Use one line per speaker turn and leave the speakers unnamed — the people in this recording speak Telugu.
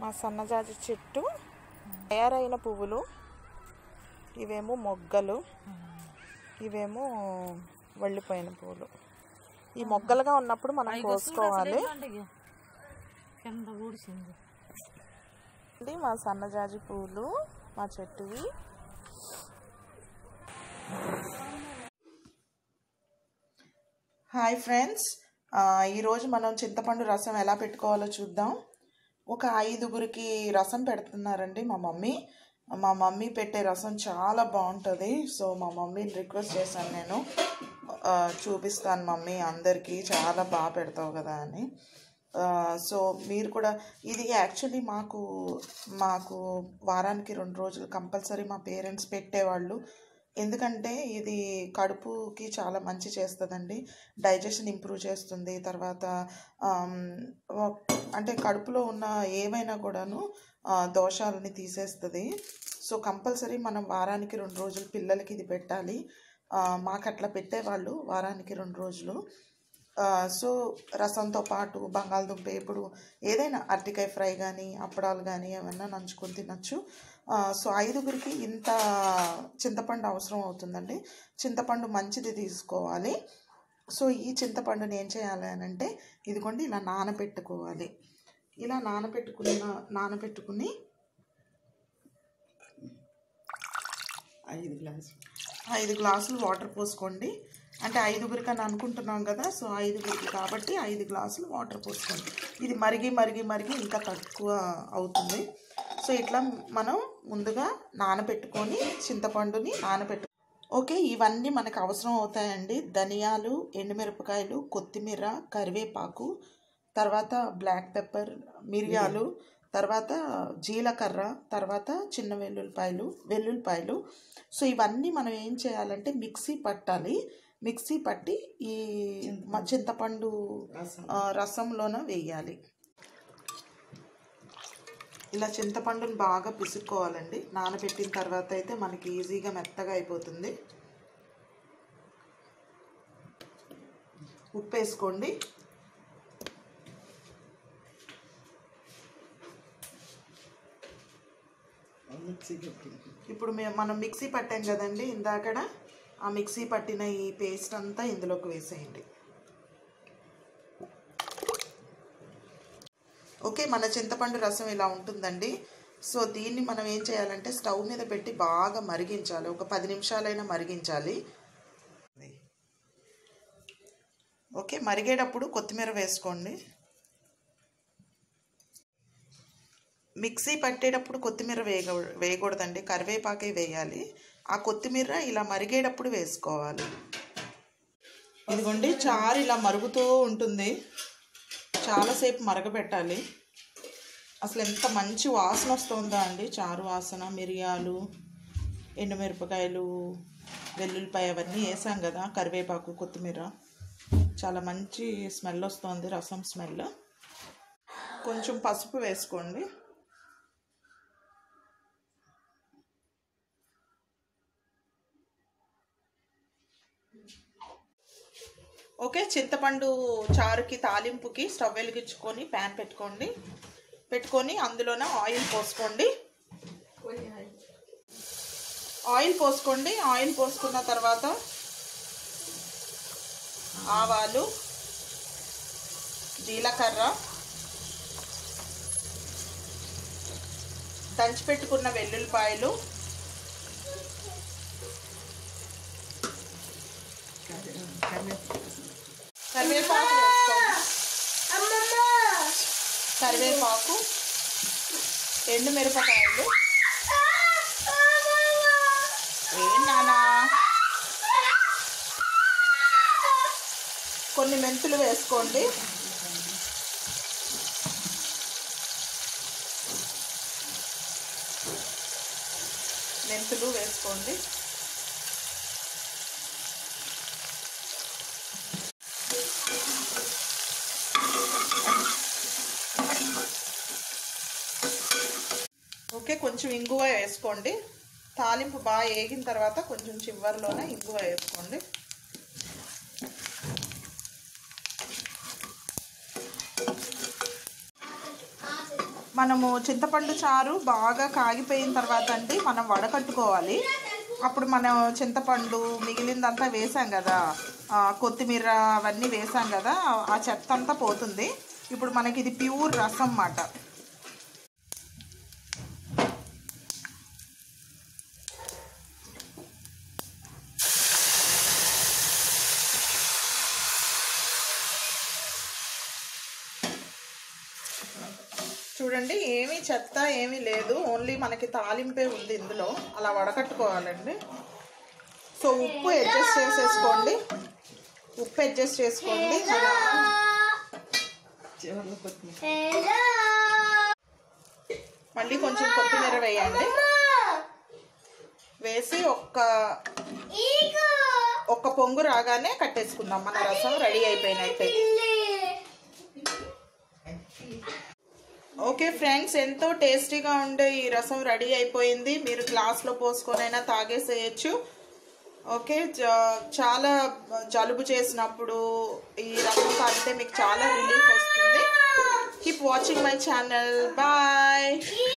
మా సన్నజాజి చెట్టు తయారైన పువ్వులు ఇవేమో మొగ్గలు ఇవేమో వెళ్ళిపోయిన పువ్వులు ఈ మొగ్గలుగా ఉన్నప్పుడు మనం కోసుకోవాలి
కింద ఊడిసింది
ఇది మా సన్నజాజి పువ్వులు మా చెట్టువి హాయ్ ఫ్రెండ్స్ ఈరోజు మనం చింతపండు రసం ఎలా పెట్టుకోవాలో చూద్దాం ఒక ఐదుగురికి రసం పెడుతున్నారండి మా మమ్మీ మా మమ్మీ పెట్టే రసం చాలా బాగుంటుంది సో మా మమ్మీని రిక్వెస్ట్ చేశాను నేను ఆ, చూపిస్తాను మమ్మీ అందరికీ చాలా బాగా పెడతావు కదా అని ఆ, సో మీరు కూడా ఇది యాక్చువల్లీ మాకు మాకు వారానికి రెండు రోజులు కంపల్సరీ మా పేరెంట్స్ పెట్టేవాళ్ళు ఎందుకంటే ఇది కడుపుకి చాలా మంచి చేస్తుందండి డైజెషన్ ఇంప్రూవ్ చేస్తుంది తర్వాత ఆమ్, ఒక- అంటే కడుపులో ఉన్న ఏమైనా కూడాను ఆ, దోషాలని తీసేస్తుంది సో కంపల్సరీ మనం వారానికి రెండు రోజులు పిల్లలకి ఇది పెట్టాలి ఆ, మాకు అట్లా పెట్టేవాళ్ళు వారానికి రెండు రోజులు ఆ, సో రసంతో పాటు బంగాళదుంప ఇప్పుడు ఏదైనా అరటికాయ ఫ్రై కానీ అప్పడాలు కానీ ఏమైనా నంచుకొని తినచ్చు ఆ, సో ఐదుగురికి ఇంత చింతపండు అవసరం అవుతుందండి చింతపండు మంచిది తీసుకోవాలి సో ఈ చింతపండుని ఏం చేయాలి అని అంటే ఇదిగోండి ఇలా నానబెట్టుకోవాలి ఇలా నానబెట్టుకున్న నానబెట్టుకుని
ఐదు గ్లాసులు
ఐదు గ్లాసులు వాటర్ పోసుకోండి అంటే ఐదుగురికి అని అనుకుంటున్నాం కదా సో ఐదుగురికి కాబట్టి ఐదు గ్లాసులు వాటర్ పోసుకోండి ఇది మరిగి మరిగి మరిగి ఇంకా తక్కువ అవుతుంది సో ఇట్లా మనం ముందుగా నానబెట్టుకొని చింతపండుని నానబెట్టు ఓకే ఇవన్నీ మనకు అవసరం అవుతాయండి ధనియాలు ఎండుమిరపకాయలు కొత్తిమీర కరివేపాకు తర్వాత బ్లాక్ పెప్పర్ మిరియాలు తర్వాత జీలకర్ర తర్వాత చిన్న వెల్లుల్లిపాయలు వెల్లుల్లిపాయలు సో ఇవన్నీ మనం ఏం చేయాలంటే మిక్సీ పట్టాలి మిక్సీ పట్టి ఈ మ- చింతపండు
రసం
ఆ, రసంలోన వేయాలి ఇలా చింతపండుని బాగా పిసుక్కోవాలండి నానబెట్టిన తర్వాత అయితే మనకి ఈజీగా మెత్తగా అయిపోతుంది ఉప్పు వేసుకోండి
మిక్సీ పెట్టి
ఇప్పుడు మేము మనం మిక్సీ పట్టాం కదండి ఇందాకడ ఆ మిక్సీ పట్టిన ఈ పేస్ట్ అంతా ఇందులోకి వేసేయండి ఓకే మన చింతపండు రసం ఇలా ఉంటుందండి సో దీన్ని మనం ఏం చేయాలంటే స్టవ్ మీద పెట్టి బాగా మరిగించాలి ఒక పది నిమిషాలైనా మరిగించాలి ఓకే మరిగేటప్పుడు కొత్తిమీర వేసుకోండి మిక్సీ పట్టేటప్పుడు కొత్తిమీర వేయగ వేయకూడదండి కరివేపాకే వేయాలి ఆ కొత్తిమీర ఇలా మరిగేటప్పుడు వేసుకోవాలి ఇదిగోండి చారు ఇలా మరుగుతూ ఉంటుంది చాలాసేపు మరగబెట్టాలి అసలు ఎంత మంచి వాసన వస్తుందా అండి చారు వాసన మిరియాలు ఎండుమిరపకాయలు వెల్లుల్లిపాయ అవన్నీ వేసాం కదా కరివేపాకు కొత్తిమీర చాలా మంచి స్మెల్ వస్తుంది రసం స్మెల్ కొంచెం పసుపు వేసుకోండి ఓకే చింతపండు చారుకి తాలింపుకి స్టవ్ వెలిగించుకొని ప్యాన్ పెట్టుకోండి పెట్టుకొని అందులోన ఆయిల్ పోసుకోండి ఆయిల్ పోసుకోండి ఆయిల్ పోసుకున్న తర్వాత ఆవాలు జీలకర్ర దంచి పెట్టుకున్న వెల్లుల్లిపాయలు కరివేపాకు వేసుకోండి కరివేపాకు ఎండు మిరపకాయలు ఏం నానా కొన్ని మెంతులు వేసుకోండి మెంతులు వేసుకోండి ఓకే కొంచెం ఇంగువ వేసుకోండి తాలింపు బాగా వేగిన తర్వాత కొంచెం చివరిలోనే ఇంగువ వేసుకోండి మనము చింతపండు చారు బాగా కాగిపోయిన తర్వాత అండి మనం వడకట్టుకోవాలి అప్పుడు మనం చింతపండు మిగిలిందంతా వేసాం కదా ఆ, కొత్తిమీర అవన్నీ వేసాం కదా ఆ చెత్త అంతా పోతుంది ఇప్పుడు మనకి ఇది ప్యూర్ రసం అన్నమాట చూడండి ఏమీ చెత్త ఏమీ లేదు ఓన్లీ మనకి తాలింపే ఉంది ఇందులో అలా వడకట్టుకోవాలండి సో ఉప్పు అడ్జస్ట్ చేసేసుకోండి ఉప్పు అడ్జస్ట్ చేసుకోండి
చివరిలో కొత్తిమీర
మళ్ళీ కొంచెం కొత్తిమీర వేయండి వేసి ఒక్క ఒక్క పొంగు రాగానే కట్టేసుకుందాం మన రసం రెడీ అయిపోయినట్టే ఓకే ఫ్రెండ్స్ ఎంతో టేస్టీగా ఉండే ఈ రసం రెడీ అయిపోయింది మీరు గ్లాస్లో పోసుకొనైనా తాగేసేయచ్చు ఓకే జ- చాలా జలుబు చేసినప్పుడు ఈ రసం తాగితే మీకు చాలా రిలీఫ్ వస్తుంది keep watching my channel bye